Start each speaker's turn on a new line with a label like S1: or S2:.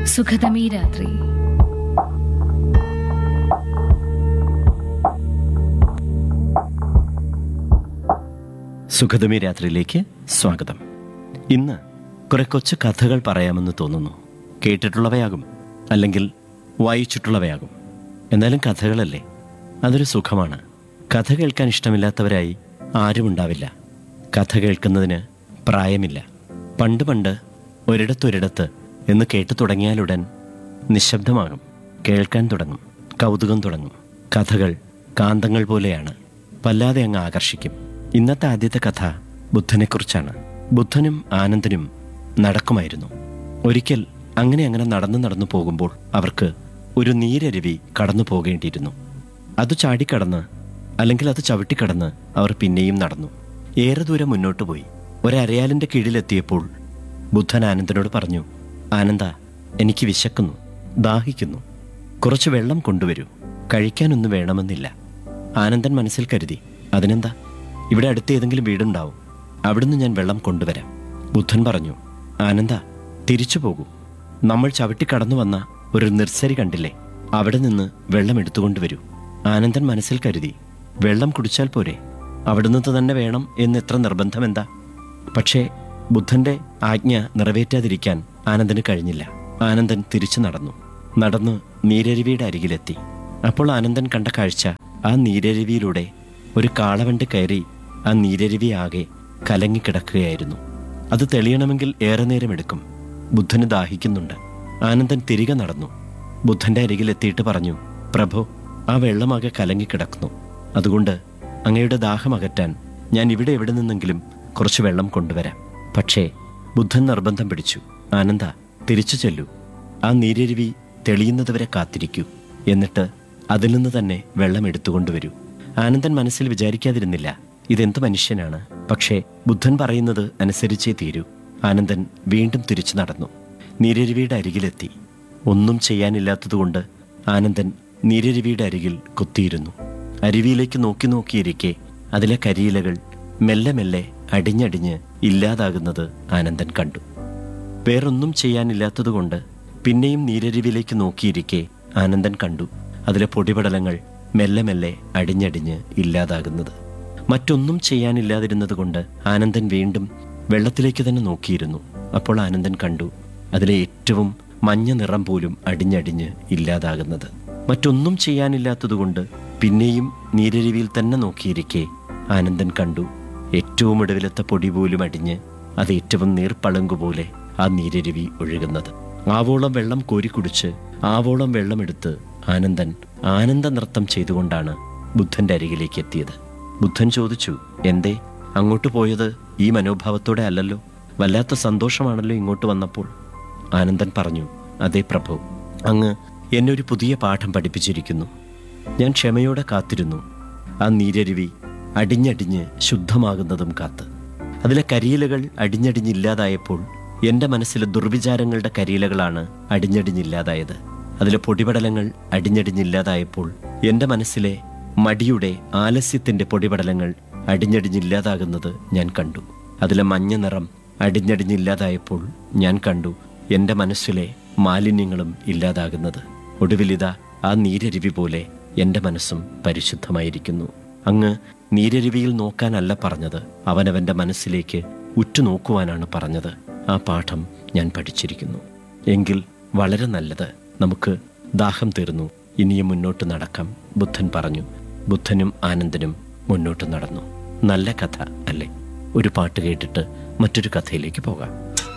S1: സുഖതമീ രാത്രി
S2: സുഖതമി രാത്രിയിലേക്ക് സ്വാഗതം ഇന്ന് കുറെ കൊച്ചു കഥകൾ പറയാമെന്ന് തോന്നുന്നു കേട്ടിട്ടുള്ളവയാകും അല്ലെങ്കിൽ വായിച്ചിട്ടുള്ളവയാകും എന്നാലും കഥകളല്ലേ അതൊരു സുഖമാണ് കഥ കേൾക്കാൻ ഇഷ്ടമില്ലാത്തവരായി ആരുമുണ്ടാവില്ല കഥ കേൾക്കുന്നതിന് പ്രായമില്ല പണ്ട് പണ്ട് ഒരിടത്തൊരിടത്ത് എന്ന് കേട്ടു തുടങ്ങിയാലുടൻ നിശബ്ദമാകും കേൾക്കാൻ തുടങ്ങും കൗതുകം തുടങ്ങും കഥകൾ കാന്തങ്ങൾ പോലെയാണ് വല്ലാതെ അങ്ങ് ആകർഷിക്കും ഇന്നത്തെ ആദ്യത്തെ കഥ ബുദ്ധനെക്കുറിച്ചാണ് ബുദ്ധനും ആനന്ദനും നടക്കുമായിരുന്നു ഒരിക്കൽ അങ്ങനെ അങ്ങനെ നടന്നു നടന്നു പോകുമ്പോൾ അവർക്ക് ഒരു നീരരുവി കടന്നു പോകേണ്ടിയിരുന്നു അത് ചാടിക്കടന്ന് അല്ലെങ്കിൽ അത് ചവിട്ടിക്കടന്ന് അവർ പിന്നെയും നടന്നു ഏറെ ദൂരം മുന്നോട്ട് പോയി ഒരരയാലിന്റെ കീഴിലെത്തിയപ്പോൾ ബുദ്ധൻ ആനന്ദനോട് പറഞ്ഞു ആനന്ദ എനിക്ക് വിശക്കുന്നു ദാഹിക്കുന്നു കുറച്ച് വെള്ളം കൊണ്ടുവരൂ കഴിക്കാനൊന്നും വേണമെന്നില്ല ആനന്ദൻ മനസ്സിൽ കരുതി അതിനെന്താ ഇവിടെ അടുത്ത് ഏതെങ്കിലും വീടുണ്ടാവും അവിടുന്ന് ഞാൻ വെള്ളം കൊണ്ടുവരാം ബുദ്ധൻ പറഞ്ഞു ആനന്ദ തിരിച്ചു പോകൂ നമ്മൾ ചവിട്ടിക്കടന്നു വന്ന ഒരു നിർസരി കണ്ടില്ലേ അവിടെ നിന്ന് വെള്ളം എടുത്തുകൊണ്ടുവരൂ ആനന്ദൻ മനസ്സിൽ കരുതി വെള്ളം കുടിച്ചാൽ പോരെ അവിടുന്ന് തന്നെ വേണം എന്ന് എത്ര നിർബന്ധം എന്താ പക്ഷേ ബുദ്ധന്റെ ആജ്ഞ നിറവേറ്റാതിരിക്കാൻ ആനന്ദന് കഴിഞ്ഞില്ല ആനന്ദൻ തിരിച്ചു നടന്നു നടന്ന് നീരരുവിയുടെ അരികിലെത്തി അപ്പോൾ ആനന്ദൻ കണ്ട കാഴ്ച ആ നീരരുവിയിലൂടെ ഒരു കാളവണ്ട് കയറി ആ നീരരുവി ആകെ കലങ്ങിക്കിടക്കുകയായിരുന്നു അത് തെളിയണമെങ്കിൽ ഏറെ നേരമെടുക്കും ബുദ്ധന് ദാഹിക്കുന്നുണ്ട് ആനന്ദൻ തിരികെ നടന്നു ബുദ്ധന്റെ അരികിലെത്തിയിട്ട് പറഞ്ഞു പ്രഭു ആ വെള്ളമാകെ കലങ്ങിക്കിടക്കുന്നു അതുകൊണ്ട് അങ്ങയുടെ ദാഹമകറ്റാൻ ഞാൻ ഇവിടെ എവിടെ നിന്നെങ്കിലും കുറച്ച് വെള്ളം കൊണ്ടുവരാം പക്ഷേ ബുദ്ധൻ നിർബന്ധം പിടിച്ചു ആനന്ദ തിരിച്ചു ചെല്ലൂ ആ നീരരുവി തെളിയുന്നതുവരെ കാത്തിരിക്കൂ എന്നിട്ട് അതിൽ നിന്ന് തന്നെ വെള്ളം എടുത്തുകൊണ്ടുവരൂ ആനന്ദൻ മനസ്സിൽ വിചാരിക്കാതിരുന്നില്ല ഇതെന്ത് മനുഷ്യനാണ് പക്ഷേ ബുദ്ധൻ പറയുന്നത് അനുസരിച്ചേ തീരൂ ആനന്ദൻ വീണ്ടും തിരിച്ചു നടന്നു നീരരുവിയുടെ അരികിലെത്തി ഒന്നും ചെയ്യാനില്ലാത്തതുകൊണ്ട് ആനന്ദൻ നീരരുവിയുടെ അരികിൽ കുത്തിയിരുന്നു അരുവിയിലേക്ക് നോക്കി നോക്കിയിരിക്കെ അതിലെ കരിയിലകൾ മെല്ലെ മെല്ലെ അടിഞ്ഞടിഞ്ഞ് ഇല്ലാതാകുന്നത് ആനന്ദൻ കണ്ടു വേറൊന്നും ചെയ്യാനില്ലാത്തതുകൊണ്ട് പിന്നെയും നീരരുവിലേക്ക് നോക്കിയിരിക്കെ ആനന്ദൻ കണ്ടു അതിലെ പൊടിപടലങ്ങൾ മെല്ലെ മെല്ലെ അടിഞ്ഞടിഞ്ഞ് ഇല്ലാതാകുന്നത് മറ്റൊന്നും ചെയ്യാനില്ലാതിരുന്നത് കൊണ്ട് ആനന്ദൻ വീണ്ടും വെള്ളത്തിലേക്ക് തന്നെ നോക്കിയിരുന്നു അപ്പോൾ ആനന്ദൻ കണ്ടു അതിലെ ഏറ്റവും മഞ്ഞ നിറം പോലും അടിഞ്ഞടിഞ്ഞ് ഇല്ലാതാകുന്നത് മറ്റൊന്നും ചെയ്യാനില്ലാത്തതുകൊണ്ട് പിന്നെയും നീരരുവിയിൽ തന്നെ നോക്കിയിരിക്കെ ആനന്ദൻ കണ്ടു ഏറ്റവും ഒടുവിലത്തെ പൊടി പോലും അടിഞ്ഞ് അത് ഏറ്റവും നീർപ്പളങ്കുപോലെ ആ നീരരുവി ഒഴുകുന്നത് ആവോളം വെള്ളം കോരിക്കുടിച്ച് ആവോളം വെള്ളമെടുത്ത് ആനന്ദൻ ആനന്ദ നൃത്തം ചെയ്തുകൊണ്ടാണ് ബുദ്ധന്റെ അരികിലേക്ക് എത്തിയത് ബുദ്ധൻ ചോദിച്ചു എന്തേ അങ്ങോട്ട് പോയത് ഈ മനോഭാവത്തോടെ അല്ലല്ലോ വല്ലാത്ത സന്തോഷമാണല്ലോ ഇങ്ങോട്ട് വന്നപ്പോൾ ആനന്ദൻ പറഞ്ഞു അതേ പ്രഭു അങ്ങ് എന്നെ ഒരു പുതിയ പാഠം പഠിപ്പിച്ചിരിക്കുന്നു ഞാൻ ക്ഷമയോടെ കാത്തിരുന്നു ആ നീരരുവി അടിഞ്ഞടിഞ്ഞ് ശുദ്ധമാകുന്നതും കാത്ത് അതിലെ കരിയിലകൾ അടിഞ്ഞടിഞ്ഞില്ലാതായപ്പോൾ എൻ്റെ മനസ്സിലെ ദുർവിചാരങ്ങളുടെ കരിയിലകളാണ് അടിഞ്ഞടിഞ്ഞില്ലാതായത് അതിലെ പൊടിപടലങ്ങൾ അടിഞ്ഞടിഞ്ഞില്ലാതായപ്പോൾ എൻ്റെ മനസ്സിലെ മടിയുടെ ആലസ്യത്തിൻ്റെ പൊടിപടലങ്ങൾ അടിഞ്ഞടിഞ്ഞില്ലാതാകുന്നത് ഞാൻ കണ്ടു അതിലെ മഞ്ഞ നിറം അടിഞ്ഞടിഞ്ഞില്ലാതായപ്പോൾ ഞാൻ കണ്ടു എൻ്റെ മനസ്സിലെ മാലിന്യങ്ങളും ഇല്ലാതാകുന്നത് ഒടുവിലിതാ ആ നീരരുവി പോലെ എൻ്റെ മനസ്സും പരിശുദ്ധമായിരിക്കുന്നു അങ്ങ് നീരരുവിയിൽ നോക്കാനല്ല പറഞ്ഞത് അവനവൻ്റെ മനസ്സിലേക്ക് ഉറ്റുനോക്കുവാനാണ് പറഞ്ഞത് ആ പാഠം ഞാൻ പഠിച്ചിരിക്കുന്നു എങ്കിൽ വളരെ നല്ലത് നമുക്ക് ദാഹം തീർന്നു ഇനിയും മുന്നോട്ട് നടക്കാം ബുദ്ധൻ പറഞ്ഞു ബുദ്ധനും ആനന്ദനും മുന്നോട്ട് നടന്നു നല്ല കഥ അല്ലേ ഒരു പാട്ട് കേട്ടിട്ട് മറ്റൊരു കഥയിലേക്ക് പോകാം